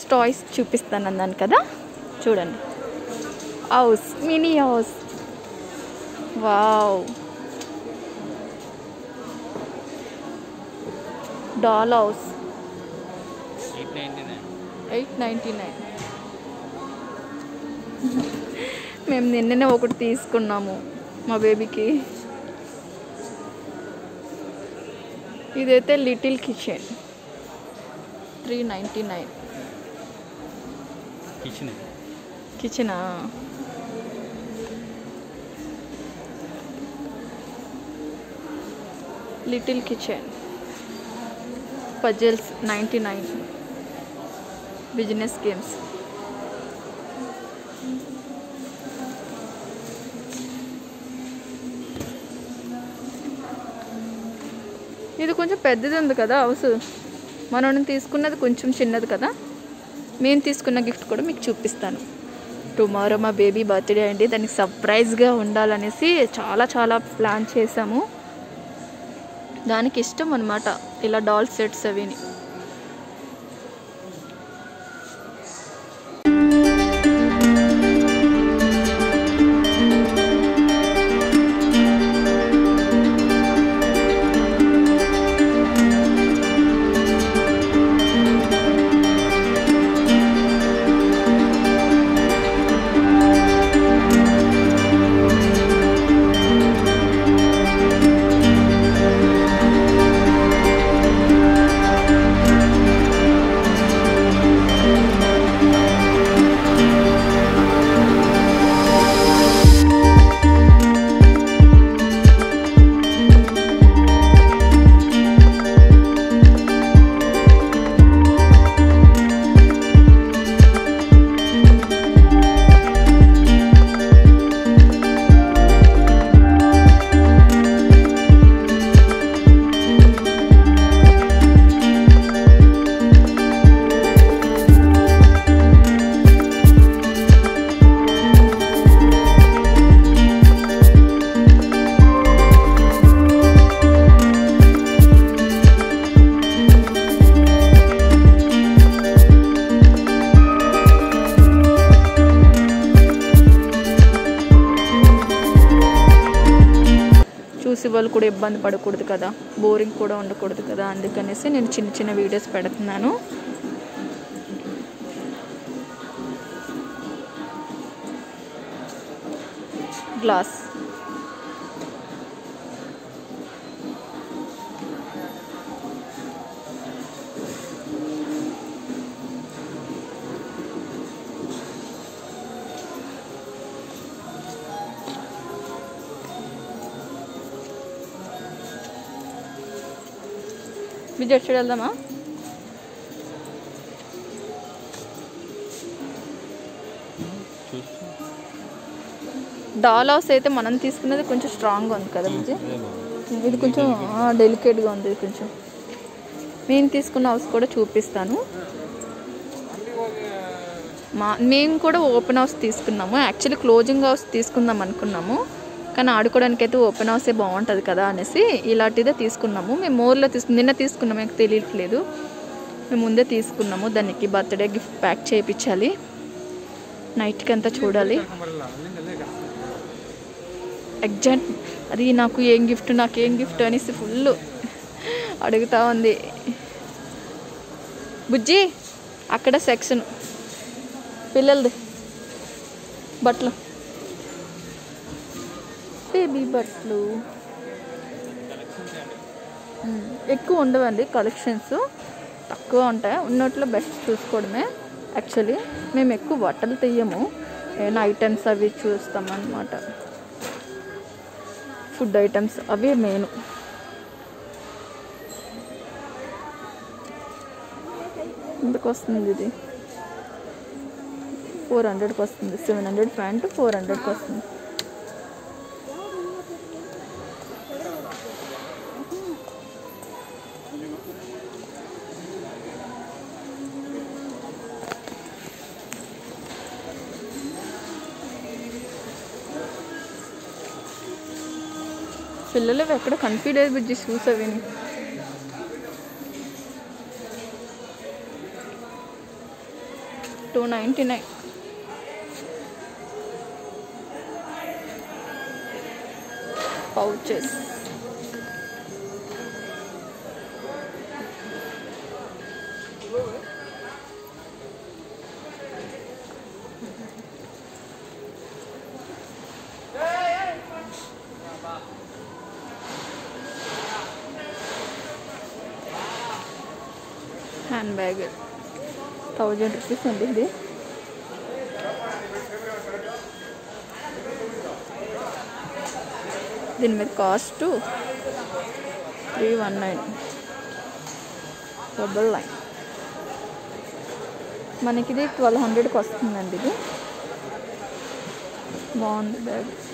Toys చూపిస్తాను అన్నాను కదా చూడండి house mini house wow doll house eight ninety nine eight ninety nine మేము నిన్ననే ఒకటి తీసుకున్నాము మా బేబీకి ఇదైతే little kitchen three ninety nine kitchen కిచెనా little kitchen puzzles ninety nine business games ఇది కొంచెం పెద్దది ఉంది కదా హౌస్ మనం తీసుకున్నది కొంచెం చిన్నది కదా మేము తీసుకున్న గిఫ్ట్ కూడా మీకు చూపిస్తాను టుమారో మా బేబీ బర్త్డే అండి దానికి సర్ప్రైజ్గా ఉండాలనేసి చాలా చాలా ప్లాన్ చేసాము దానికి ఇష్టం అనమాట ఇలా డాల్ సెట్స్ అవిని చూసి వాళ్ళు కూడా ఇబ్బంది పడకూడదు కదా బోరింగ్ కూడా ఉండకూడదు కదా అందుకనేసి నేను చిన్న చిన్న వీడియోస్ పెడుతున్నాను గ్లాస్ విజయ్ చూడ వెళ్దామా చూస్తూ డాల్ హౌస్ అయితే మనం తీసుకున్నది కొంచెం స్ట్రాంగ్గా ఉంది కదా విజయ్ అదే బాగుంది. ఇది కొంచెం డెలికేట్గా ఉంది ఇది కొంచెం మేము తీసుకున్న హౌస్ కూడా చూపిస్తాను మా మేము కూడా ఓపెన్ హౌస్ తీసుకున్నాము యాక్చువల్లీ క్లోజింగ్ హౌస్ తీసుకుందాం అనుకున్నాము కానీ ఆడుకోవడానికి అయితే ఓపెన్ హౌసే బాగుంటుంది కదా అనేసి ఇలాంటిదే తీసుకున్నాము మేము మోర్లో తీసుకు నిన్న తీసుకున్నాము మీకు తెలియట్లేదు మేము ముందే తీసుకున్నాము దానికి బర్త్డే గిఫ్ట్ ప్యాక్ చేయించాలి నైట్కి అంతా చూడాలి ఎగ్జాక్ట్ అది నాకు ఏం గిఫ్ట్ నాకు ఏం గిఫ్ట్ అనేసి ఫుల్ అడుగుతా ఉంది బుజ్జి అక్కడ సెక్షన్ పిల్లలది బట్టలు బేబీ బట్టలు ఉమ్, ఎక్కువ ఉండవండి కలెక్షన్స్ తక్కువ ఉంటాయి ఉన్నట్లో బెస్ట్ చూసుకోవడమే యాక్చువల్లీ మేము ఎక్కువ బట్టలు తీయము ఏమైనా ఐటమ్స్ అవి చూస్తామన్నమాట ఫుడ్ ఐటమ్స్ అవి మెయిన్ ఎందుకు వస్తుంది ఇది ఫోర్ హండ్రెడ్కి వస్తుంది సెవెన్ హండ్రెడ్ ప్యాంట్ ఫోర్ హండ్రెడ్కి వస్తుంది పిల్లలు ఎక్కడ కనిపించలేదు బుజ్జి షూస్ అవిని two ninety nine pouches hand bag thousand rupees అండి ఇది దీని మీద cost three one nine double nine మనకి ఇది ట్వెల్వ్ హండ్రెడ్కి వస్తుందండి ఇది బాగుంది బ్యాగ్